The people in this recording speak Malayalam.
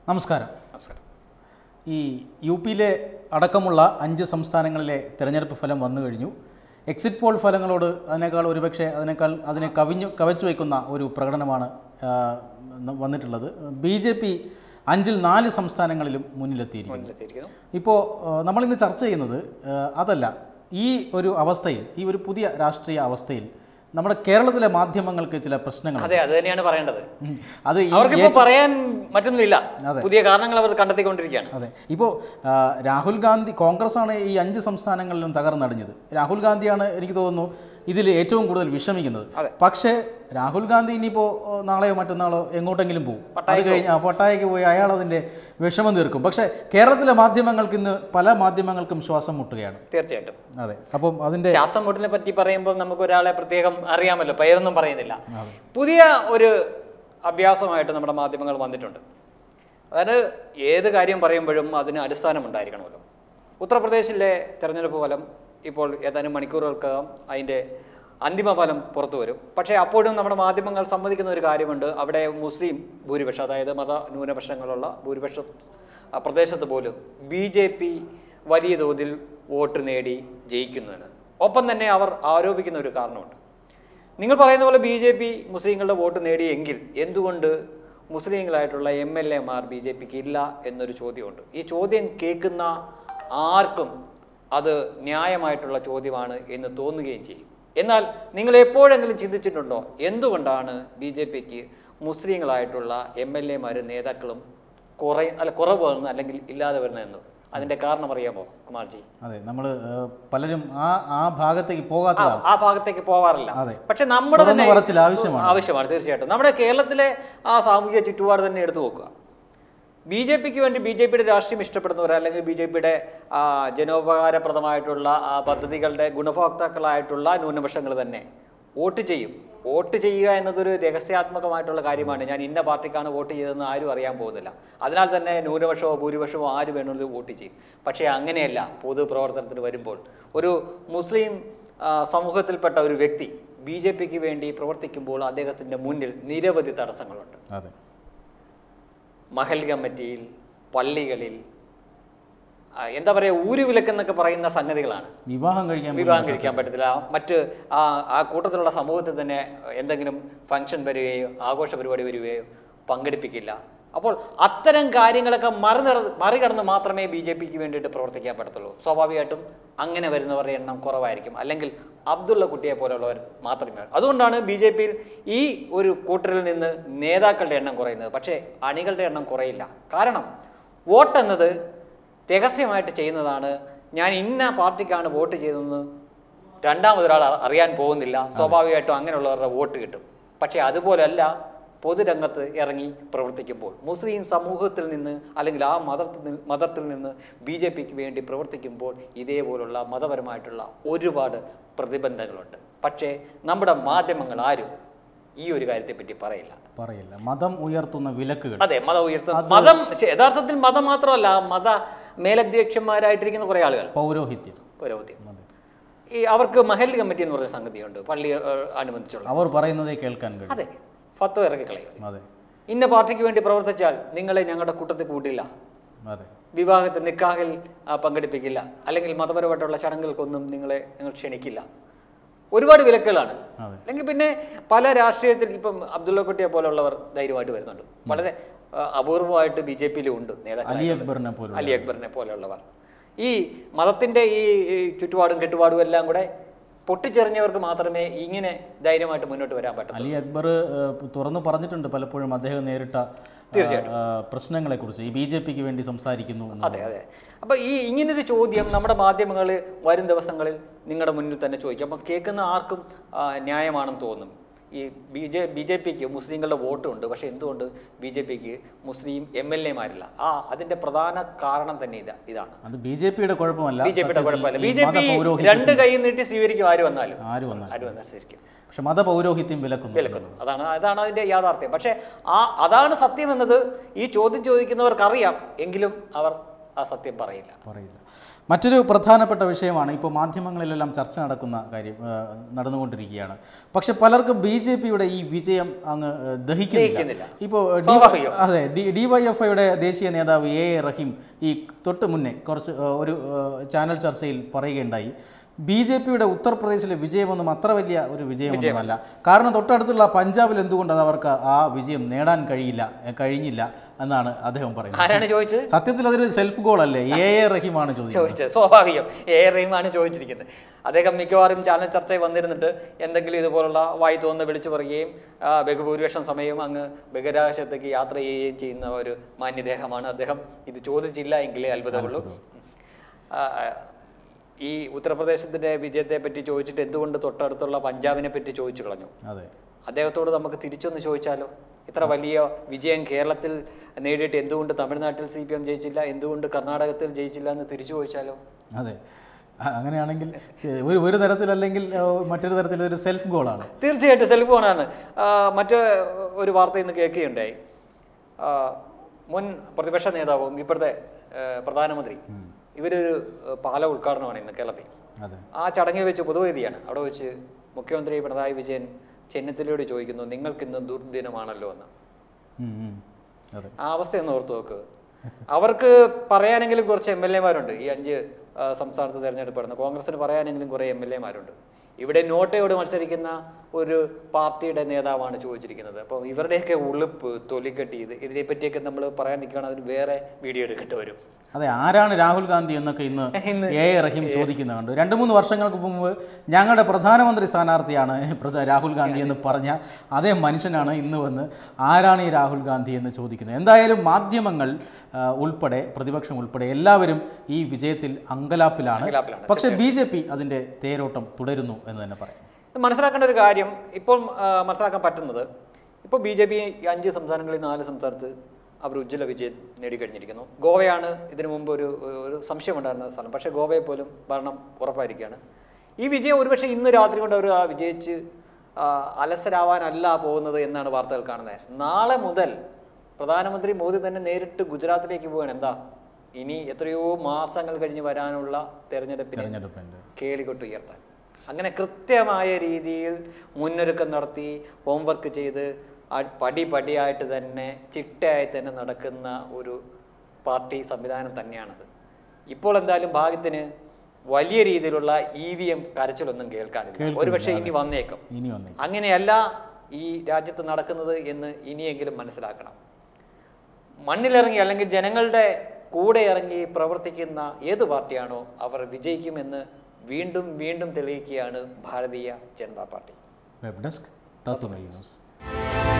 നമസ്കാരം നമസ്കാരം ഈ യു പിയിലെ അടക്കമുള്ള അഞ്ച് സംസ്ഥാനങ്ങളിലെ തിരഞ്ഞെടുപ്പ് ഫലം വന്നു കഴിഞ്ഞു എക്സിറ്റ് പോൾ ഫലങ്ങളോട് അതിനേക്കാൾ ഒരുപക്ഷെ അതിനേക്കാൾ അതിനെ കവിഞ്ഞു കവച്ചു വയ്ക്കുന്ന ഒരു പ്രകടനമാണ് ആ, വന്നിട്ടുള്ളത് ബി ജെ പി അഞ്ചിൽ നാല് സംസ്ഥാനങ്ങളിലും മുന്നിലെത്തിയിരിക്കുന്നു മുന്നിലെത്തിയിരിക്കുന്നു ഇപ്പോൾ നമ്മളിന്ന് ചർച്ച ചെയ്യുന്നത് ആ, അതല്ല ഈ ഒരു അവസ്ഥയിൽ ഈ ഒരു പുതിയ രാഷ്ട്രീയ അവസ്ഥയിൽ നമ്മുടെ കേരളത്തിലെ മാധ്യമങ്ങൾക്ക് ചില പ്രശ്നങ്ങൾ അതെ അത് തന്നെയാണ് പറയേണ്ടത് അത് ഈ അവർക്കിപ്പോ പറയാൻ മറ്റൊന്നുമില്ല അതെ. പുതിയ കാരണങ്ങൾ അവർ കണ്ടെത്തിക്കൊണ്ടിരിക്കുകയാണ് അതെ ഇപ്പോൾ രാഹുൽ ഗാന്ധി കോൺഗ്രസ് ആണ് ഈ അഞ്ച് സംസ്ഥാനങ്ങളിലും തകർന്നടിഞ്ഞത് രാഹുൽ ഗാന്ധിയാണ് എനിക്ക് തോന്നുന്നു ഇതിൽ ഏറ്റവും കൂടുതൽ വിഷമിക്കുന്നത് അതെ. പക്ഷേ രാഹുൽ ഗാന്ധി ഇനിയിപ്പോൾ നാളെയോ മറ്റന്നാളോ എങ്ങോട്ടെങ്കിലും പോകും അത് കഴിഞ്ഞ് ആ, പട്ടായക്ക് പോയി അയാൾ അതിൻ്റെ വിഷമം തീർക്കും പക്ഷേ കേരളത്തിലെ മാധ്യമങ്ങൾക്ക് ഇന്ന് പല മാധ്യമങ്ങൾക്കും ശ്വാസം മുട്ടുകയാണ് തീർച്ചയായിട്ടും അതെ അപ്പം അതിൻ്റെ ശ്വാസം മുട്ടിനെ പറ്റി പറയുമ്പോൾ നമുക്ക് ഒരാളെ പ്രത്യേകം അറിയാമല്ലോ പേരൊന്നും പറയുന്നില്ല പുതിയ ഒരു അഭ്യാസമായിട്ട് നമ്മുടെ മാധ്യമങ്ങൾ വന്നിട്ടുണ്ട് അതായത് ഏത് കാര്യം പറയുമ്പോഴും അതിന് അടിസ്ഥാനമുണ്ടായിരിക്കണമല്ലോ ഉത്തർപ്രദേശിലെ തെരഞ്ഞെടുപ്പ് ഫലം ഇപ്പോൾ ഏതാനും മണിക്കൂറുകൾക്കകം അതിൻ്റെ അന്തിമ ഫലം പുറത്തു വരും പക്ഷേ അപ്പോഴും നമ്മുടെ മാധ്യമങ്ങൾ സമ്മതിക്കുന്ന ഒരു കാര്യമുണ്ട് അവിടെ മുസ്ലിം ഭൂരിപക്ഷം അതായത് മത ന്യൂനപക്ഷങ്ങളുള്ള ഭൂരിപക്ഷം ആ പ്രദേശത്ത് പോലും ബി ജെ പി വലിയ തോതിൽ വോട്ട് നേടി ജയിക്കുന്നുവെന്ന് ഒപ്പം തന്നെ അവർ ആരോപിക്കുന്ന ഒരു കാരണമുണ്ട് നിങ്ങൾ പറയുന്ന പോലെ ബി ജെ പി മുസ്ലിങ്ങളുടെ വോട്ട് നേടിയെങ്കിൽ എന്തുകൊണ്ട് മുസ്ലിങ്ങളായിട്ടുള്ള എം എൽ എമാർ ബി ജെ പിക്ക് ഇല്ല എന്നൊരു ചോദ്യമുണ്ട് ഈ ചോദ്യം കേൾക്കുന്ന ആർക്കും അത് ന്യായമായിട്ടുള്ള ചോദ്യമാണ് എന്ന് തോന്നുകയും ചെയ്യും എന്നാൽ നിങ്ങൾ എപ്പോഴെങ്കിലും ചിന്തിച്ചിട്ടുണ്ടോ എന്തുകൊണ്ടാണ് ബി ജെ പിക്ക് മുസ്ലിങ്ങളായിട്ടുള്ള എം എൽ എമാരും നേതാക്കളും കുറ അല്ല കുറവ് വരുന്നത് അല്ലെങ്കിൽ ഇല്ലാതെ വരുന്നതെന്ന് അതിൻ്റെ കാരണം അറിയാമോ കുമാർജി അതെ നമ്മൾ പലരും ആ ആ ഭാഗത്തേക്ക് ആ, പോകാത്തതാണ് ആ ഭാഗത്തേക്ക് പോവാറില്ല അതെ. പക്ഷെ നമ്മുടെ തുറന്നു തന്നെ പറച്ചിൽ ആവശ്യമാണ്. ആവശ്യമാണ് തീർച്ചയായിട്ടും നമ്മുടെ കേരളത്തിലെ ആ സാമൂഹിക ചുറ്റുപാട് തന്നെ എടുത്തു നോക്കുക ബി ജെ പിക്ക് വേണ്ടി ബി ജെ പിയുടെ രാഷ്ട്രീയം ഇഷ്ടപ്പെടുന്നവർ അല്ലെങ്കിൽ ബി ജെ പിയുടെ ജനോപകാരപ്രദമായിട്ടുള്ള ആ പദ്ധതികളുടെ ഗുണഭോക്താക്കളായിട്ടുള്ള ന്യൂനപക്ഷങ്ങൾ തന്നെ വോട്ട് ചെയ്യും വോട്ട് ചെയ്യുക എന്നതൊരു രഹസ്യാത്മകമായിട്ടുള്ള കാര്യമാണ് ഞാൻ ഇന്ന പാർട്ടിക്കാണ് വോട്ട് ചെയ്തതെന്ന് ആരും അറിയാൻ പോകുന്നില്ല അതിനാൽ തന്നെ ന്യൂനപക്ഷമോ ഭൂരിപക്ഷമോ ആര് വേണമെങ്കിലും വോട്ട് ചെയ്യും പക്ഷേ അങ്ങനെയല്ല പൊതുപ്രവർത്തനത്തിന് വരുമ്പോൾ ഒരു മുസ്ലിം ആ, സമൂഹത്തിൽപ്പെട്ട ഒരു വ്യക്തി ബി ജെ പിക്ക് വേണ്ടി പ്രവർത്തിക്കുമ്പോൾ അദ്ദേഹത്തിൻ്റെ മുന്നിൽ നിരവധി തടസ്സങ്ങളുണ്ട് അതെ മഹൽ കമ്മിറ്റിയിൽ പള്ളികളിൽ ആ, എന്താ പറയുക ഊരുവിലക്കെന്നൊക്കെ പറയുന്ന സംഗതികളാണ് വിവാഹം കഴിക്കാൻ വിവാഹം കഴിക്കാൻ പറ്റത്തില്ല മറ്റ് ആ ആ കൂട്ടത്തിലുള്ള സമൂഹത്തിൽ തന്നെ എന്തെങ്കിലും ഫംഗ്ഷൻ വരികയോ ആഘോഷ പരിപാടി വരികയോ പങ്കെടുപ്പിക്കില്ല അപ്പോൾ അത്തരം കാര്യങ്ങളൊക്കെ മറികട മറികടന്ന് മാത്രമേ ബി ജെ പിക്ക് വേണ്ടിയിട്ട് പ്രവർത്തിക്കാൻ പറ്റത്തുള്ളൂ സ്വാഭാവികമായിട്ടും അങ്ങനെ വരുന്നവരുടെ എണ്ണം കുറവായിരിക്കും അല്ലെങ്കിൽ അബ്ദുള്ള കുട്ടിയെ പോലുള്ളവർ മാത്രമേ അതുകൊണ്ടാണ് ബി ജെ പിയിൽ ഈ ഒരു കൂട്ടരിൽ നിന്ന് നേതാക്കളുടെ എണ്ണം കുറയുന്നത് പക്ഷേ അണികളുടെ എണ്ണം കുറയില്ല കാരണം വോട്ട് എന്നത് രഹസ്യമായിട്ട് ചെയ്യുന്നതാണ് ഞാൻ ഇന്ന പാർട്ടിക്കാണ് വോട്ട് ചെയ്തതെന്ന് രണ്ടാമതൊരാൾ അ- അറിയാൻ പോകുന്നില്ല സ്വാഭാവികമായിട്ടും അങ്ങനെയുള്ളവരുടെ വോട്ട് കിട്ടും പക്ഷേ അതുപോലല്ല പൊതുരംഗത്ത് ഇറങ്ങി പ്രവർത്തിക്കുമ്പോൾ മുസ്ലിം സമൂഹത്തിൽ നിന്ന് അല്ലെങ്കിൽ ആ മതത്തിൽ നിന്ന് മതത്തിൽ നിന്ന് ബി ജെ പിക്ക് വേണ്ടി പ്രവർത്തിക്കുമ്പോൾ ഇതേപോലുള്ള മതപരമായിട്ടുള്ള ഒരുപാട് പ്രതിബന്ധങ്ങളുണ്ട് പക്ഷേ നമ്മുടെ മാധ്യമങ്ങൾ ആരും ഈ ഒരു കാര്യത്തെപ്പറ്റി പറയില്ല പറയില്ല മതം ഉയർത്തുന്ന വിലക്കുകൾ അതെ മതം ഉയർത്തുന്ന മതം ശ- യഥാർത്ഥത്തിൽ മതം മാത്രമല്ല മത മേലധ്യക്ഷന്മാരായിട്ടിരിക്കുന്ന കുറേ ആളുകൾ പൗരോഹിത്യം പുരോഗതി അതെ ഈ അവർക്ക് മഹൽ കമ്മിറ്റി എന്ന് പറഞ്ഞ സംഗതിയുണ്ട് പള്ളി ഏഹ്, അനുബന്ധിച്ചുള്ള അവർ പറയുന്നതേ കേൾക്കാൻ കഴിയും അതെ ഫത്തോ ഇറക്കി കളയും അതെ ഇന്ന പാർട്ടിക്ക് വേണ്ടി പ്രവർത്തിച്ചാൽ നിങ്ങളെ ഞങ്ങളുടെ കൂട്ടത്തിൽ കൂട്ടില്ല അതെ വിവാഹത്തിൽ നിക്കാഹിൽ ആ, പങ്കെടുപ്പിക്കില്ല അല്ലെങ്കിൽ മതപരമായിട്ടുള്ള ചടങ്ങുകൾക്കൊന്നും നിങ്ങളെ ഞങ്ങൾ ക്ഷണിക്കില്ല ഒരുപാട് വിലക്കുകളാണ് അതെ. അല്ലെങ്കിൽ പിന്നെ പല രാഷ്ട്രീയത്തിൽ ഇപ്പം അബ്ദുള്ള കുട്ടിയെ പോലുള്ളവർ ധൈര്യമായിട്ട് വരുന്നുണ്ട് വളരെ ആ, അപൂർവമായിട്ട് ബി ജെ പിയിലും ഉണ്ട് നേതാക്കൾ അലി അക്ബറിനെ പോലും അലി അക്ബറിനെ പോലെയുള്ളവർ ഈ മതത്തിൻ്റെ ഈ ഈ ചുറ്റുപാടും കെട്ടുപാടും എല്ലാം കൂടെ പൊട്ടിച്ചെറിഞ്ഞവർക്ക് മാത്രമേ ഇങ്ങനെ ധൈര്യമായിട്ട് മുന്നോട്ട് വരാൻ പറ്റൂ അലി അക്ബർ ഏഹ്, തുറന്നു പറഞ്ഞിട്ടുണ്ട് പലപ്പോഴും അദ്ദേഹം നേരിട്ട ആ, പ്രശ്നങ്ങളെക്കുറിച്ച് ഈ ബി ജെ പിക്ക് വേണ്ടി സംസാരിക്കുന്നു എന്ന് അതെ അതെ അപ്പോൾ ഈ ഇങ്ങനൊരു ചോദ്യം നമ്മുടെ മാധ്യമങ്ങൾ വരും ദിവസങ്ങളിൽ നിങ്ങളുടെ മുന്നിൽ തന്നെ ചോദിക്കും അപ്പം കേൾക്കുന്ന ആർക്കും ആ, ന്യായമാണെന്ന് തോന്നും ഈ ബി ജെ ബി ജെ പിക്ക് മുസ്ലിങ്ങളുടെ വോട്ടുണ്ട് പക്ഷേ എന്തുകൊണ്ട് ബി ജെ പിക്ക് മുസ്ലിം എം എൽ എമാരില്ല ആ അതിൻ്റെ പ്രധാന കാരണം തന്നെ ഇതാ ഇതാണ് അത് ബി ജെ പിയുടെ കുഴപ്പമല്ല ബി ജെ പിയുടെ സത്യത്തിൽ കുഴപ്പമില്ല ഈ ബി ജെ പി മതപൗരോഹിത്യം- രണ്ട് കൈ നീട്ടി സ്വീകരിക്കും ആര് വന്നാലും ആര് വന്നാൽ ആര് വന്നാൽ സ്വീകരിക്കും പക്ഷെ മതപൗരോഹിത്യം വിലക്കുന്നു വിലക്കുന്നു അതാണ് അതാണ് അതിൻ്റെ യാഥാർത്ഥ്യം പക്ഷേ ആ അതാണ് സത്യമെന്നത് ഈ ചോദ്യം ചോദിക്കുന്നവർക്ക് അറിയാം എങ്കിലും അവർ ആ സത്യം പറയില്ല പറയില്ല മറ്റൊരു പ്രധാനപ്പെട്ട വിഷയമാണ് ഇപ്പോൾ മാധ്യമങ്ങളിലെല്ലാം ചർച്ച നടക്കുന്ന കാര്യം ആ, നടന്നുകൊണ്ടിരിക്കുകയാണ് പക്ഷെ പലർക്കും ബി ജെ പിയുടെ ഈ വിജയം അങ്ങ് ആ, ദഹിക്കുന്നില്ല ദഹിക്കുന്നില്ല. ഇപ്പോൾ സ്വാഭാവികം. അതെ ഡി ഡി വൈ എഫ് ഐയുടെ ദേശീയ നേതാവ് എ എ റഹീം ഈ തൊട്ട് മുന്നേ കുറച്ച് ആ, ഒരു ആ, ചാനൽ ചർച്ചയിൽ പറയുകയുണ്ടായി ബി ജെ പിയുടെ ഉത്തർപ്രദേശിലെ വിജയമൊന്നും അത്ര വലിയ ഒരു വിജയമൊന്നുമല്ല കാരണം തൊട്ടടുത്തുള്ള പഞ്ചാബിൽ എന്തുകൊണ്ട് അത് അവർക്ക് ആ വിജയം നേടാൻ കഴിയില്ല ഏ, കഴിഞ്ഞില്ല എന്നാണ് അദ്ദേഹം പറയുന്നത് ആരാണ് ചോദിച്ചത് സത്യത്തിൽ അതൊരു സെൽഫ് ഗോൾ അല്ലേ എ എ റഹീമാണ് ചോദിച്ചത് ചോദിച്ചത് സ്വാഭാവികം എ റഹീമാണ് ചോദിച്ചിരിക്കുന്നത് അദ്ദേഹം മിക്കവാറും ചാനൽ ചർച്ചയിൽ വന്നിരുന്നിട്ട് എന്തെങ്കിലും ഇതുപോലുള്ള വായി തോന്നുന്ന വിളിച്ചു പറയുകയും ആ, ബഹുഭൂരിപക്ഷം സമയവും അങ്ങ് ബഹിരാകാശത്തേക്ക് യാത്ര ചെയ്യുകയും ചെയ്യുന്ന ഒരു മാന്യദേഹമാണ് അദ്ദേഹം ഇത് ചോദിച്ചില്ല എങ്കിലേ അത്ഭുതമുള്ളൂ ആ, ഈ ഉത്തർപ്രദേശത്തിൻ്റെ വിജയത്തെ പറ്റി ചോദിച്ചിട്ട് എന്തുകൊണ്ട് തൊട്ടടുത്തുള്ള പഞ്ചാബിനെ പറ്റി ചോദിച്ചു കളഞ്ഞു അതെ അദ്ദേഹത്തോട് നമുക്ക് തിരിച്ചൊന്ന് ചോദിച്ചാലോ ഇത്ര വലിയ വിജയം കേരളത്തിൽ നേടിയിട്ട് എന്തുകൊണ്ട് തമിഴ്നാട്ടിൽ സി പി എം ജയിച്ചില്ല എന്തുകൊണ്ട് കർണാടകത്തിൽ ജയിച്ചില്ല എന്ന് തിരിച്ചു ചോദിച്ചാലോ അതെ അ- അങ്ങനെയാണെങ്കിൽ ഏ, ഒരു ഒരു തരത്തിലല്ലെങ്കിൽ ഏ, മറ്റൊരു തരത്തിൽ ഒരു സെൽഫ് ഗോളാണ് തീർച്ചയായിട്ടും സെൽഫോണാണ് മറ്റ് ഒരു വാർത്ത ഇന്ന് കേൾക്കുകയുണ്ടായി ആ, മുൻ പ്രതിപക്ഷ നേതാവും ഇപ്പോഴത്തെ ആ, പ്രധാനമന്ത്രി ഇവരൊരു ആ, പാലം ഉദ്ഘാടനമാണ് ഇന്ന് കേരളത്തിൽ അതെ ആ ചടങ്ങിൽ വെച്ച് പൊതുവേദിയാണ് അവിടെ വെച്ച് മുഖ്യമന്ത്രി പിണറായി വിജയൻ ചെന്നിത്തലയോട് ചോദിക്കുന്നു നിങ്ങൾക്കിന്ന് ദുർദിനമാണല്ലോ എന്ന് ഉം, ഉം. അതെ ആ അവസ്ഥയൊന്ന് ഓർത്ത് നോക്ക് അവർക്ക് പറയാനെങ്കിലും കുറച്ച് എം എൽ എമാരുണ്ട് ഈ അഞ്ച് ആ, സംസ്ഥാനത്ത് തിരഞ്ഞെടുപ്പെടുന്ന കോൺഗ്രസിന് പറയാനെങ്കിലും കുറേ എം എൽ എമാരുണ്ട് ഇവിടെ നോട്ടയോട് മത്സരിക്കുന്ന ഒരു പാർട്ടിയുടെ നേതാവാണ് ചോദിച്ചിരിക്കുന്നത് അപ്പോൾ ഇവരുടെയൊക്കെ ഉളുപ്പ് തൊലിക്കെട്ടി ഇത് ഇതിനെപ്പറ്റിയൊക്കെ നമ്മൾ പറയാൻ നിൽക്കുകയാണ് അതിന് വേറെ വീഡിയോ എടുക്കേണ്ടി വരും അതെ ആരാണ് രാഹുൽ ഗാന്ധി എന്നൊക്കെ ഇന്ന് എ എ റഹീം ചോദിക്കുന്നുണ്ട് രണ്ട് മൂന്ന് വർഷങ്ങൾക്ക് മുമ്പ് ഞങ്ങളുടെ പ്രധാനമന്ത്രി സ്ഥാനാർത്ഥിയാണ് പ്രധ- രാഹുൽ ഗാന്ധി എന്ന് പറഞ്ഞ അതേ മനുഷ്യനാണ് ഇന്ന് വന്ന് ആരാണ് ഈ രാഹുൽ ഗാന്ധി എന്ന് ചോദിക്കുന്നത് എന്തായാലും മാധ്യമങ്ങൾ ആ, ഉൾപ്പെടെ പ്രതിപക്ഷം ഉൾപ്പെടെ എല്ലാവരും ഈ വിജയത്തിൽ അങ്കലാപ്പിലാണ് അങ്കലാപ്പിലാണ്. പക്ഷേ ബി ജെ പി അതിൻ്റെ തേരോട്ടം തുടരുന്നു എന്ന് തന്നെ പറയാം മനസ്സിലാക്കേണ്ട ഒരു കാര്യം ഇപ്പോൾ ആ, മനസ്സിലാക്കാൻ പറ്റുന്നത് ഇപ്പോൾ ബി ജെ പി അഞ്ച് സംസ്ഥാനങ്ങളിൽ നാല് സംസ്ഥാനത്ത് അവർ ഉജ്ജ്വല വിജയം നേടിക്കഴിഞ്ഞിരിക്കുന്നു ഗോവയാണ് ഇതിനു മുമ്പ് ഒരു ഒരു- ഒരു സംശയമുണ്ടായിരുന്ന സ്ഥലം പക്ഷേ ഗോവയെ പോലും ഭരണം ഉറപ്പായിരിക്കുകയാണ് ഈ വിജയം ഒരുപക്ഷെ ഇന്ന് രാത്രി കൊണ്ട് അവർ ആ വിജയിച്ച് ആ, അലസരാവാനല്ല പോകുന്നത് എന്നാണ് വാർത്തകൾ കാണുന്നത് നാളെ മുതൽ പ്രധാനമന്ത്രി മോദി തന്നെ നേരിട്ട് ഗുജറാത്തിലേക്ക് പോവുകയാണ് എന്താ ഇനി എത്രയോ മാസങ്ങൾ കഴിഞ്ഞ് വരാനുള്ള തെരഞ്ഞെടുപ്പിന് തെരഞ്ഞെടുപ്പിൻ്റെ കേളികൊട്ട് ഉയർത്താൻ അങ്ങനെ കൃത്യമായ രീതിയിൽ മുന്നൊരുക്കം നടത്തി ഹോംവർക്ക് ചെയ്ത് ആ- പടി പടിയായിട്ട് തന്നെ ചിട്ടയായി തന്നെ നടക്കുന്ന ഒരു പാർട്ടി സംവിധാനം തന്നെയാണത് ഇപ്പോൾ എന്തായാലും ഭാഗ്യത്തിന് വലിയ രീതിയിലുള്ള ഇ വി എം കരച്ചിലൊന്നും കേൾക്കാനില്ല ഒരുപക്ഷെ ഇനി വന്നേക്കും ഇനി വന്നേ അങ്ങനെയല്ല ഈ രാജ്യത്ത് നടക്കുന്നത് എന്ന് ഇനിയെങ്കിലും മനസ്സിലാക്കണം മണ്ണിലിറങ്ങി അല്ലെങ്കിൽ ജനങ്ങളുടെ കൂടെ ഇറങ്ങി പ്രവർത്തിക്കുന്ന ഏത് പാർട്ടിയാണോ അവർ വിജയിക്കുമെന്ന് വീണ്ടും വീണ്ടും തെളിയിക്കുകയാണ് Bharatiya Janata party web desk തത്തുമൈ ന്യൂസ്